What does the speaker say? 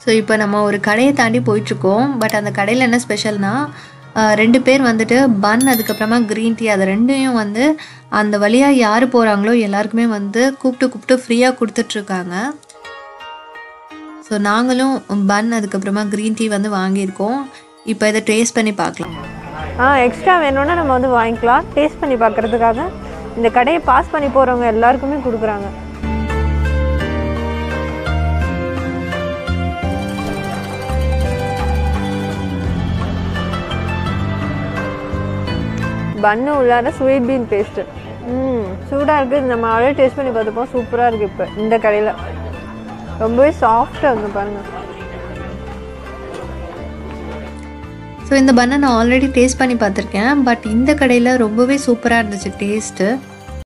so இப்போ நம்ம ஒரு கடையை தாண்டி போயிட்டுருக்கோம் பட் அந்த கடையில் என்ன ஸ்பெஷல்னா ரெண்டு பேர் வந்துட்டு பன் அதுக்கப்புறமா க்ரீன் டீ அது ரெண்டையும் வந்து அந்த வழியாக யார் போகிறாங்களோ எல்லாருக்குமே வந்து கூப்பிட்டு கூப்பிட்டு ஃப்ரீயாக கொடுத்துட்ருக்காங்க ஸோ நாங்களும் பன் அதுக்கப்புறமா க்ரீன் டீ வந்து வாங்கியிருக்கோம் இப்போ இதை டேஸ்ட் பண்ணி பார்க்கலாம் ஆ எக்ஸ்ட்ரா வேணும்னா நம்ம வந்து வாங்கிக்கலாம் டேஸ்ட் பண்ணி பார்க்கறதுக்காக இந்த கடையை பாஸ் பண்ணி போகிறவங்க எல்லாருக்குமே கொடுக்குறாங்க பன்னு உள்ளார ஸ்வீட் பீன் பேஸ்ட்டு ம் சூடாக இருக்குது நம்ம ஆல்ரெடி டேஸ்ட் பண்ணி பார்த்துப்போம் சூப்பராக இருக்குது இப்போ இந்த கடையில் ரொம்பவே சாஃப்டாக இருக்கு பாருங்கள் ஸோ இந்த பண்ணை நான் ஆல்ரெடி டேஸ்ட் பண்ணி பார்த்துருக்கேன் பட் இந்த கடையில் ரொம்பவே சூப்பராக இருந்துச்சு டேஸ்ட்டு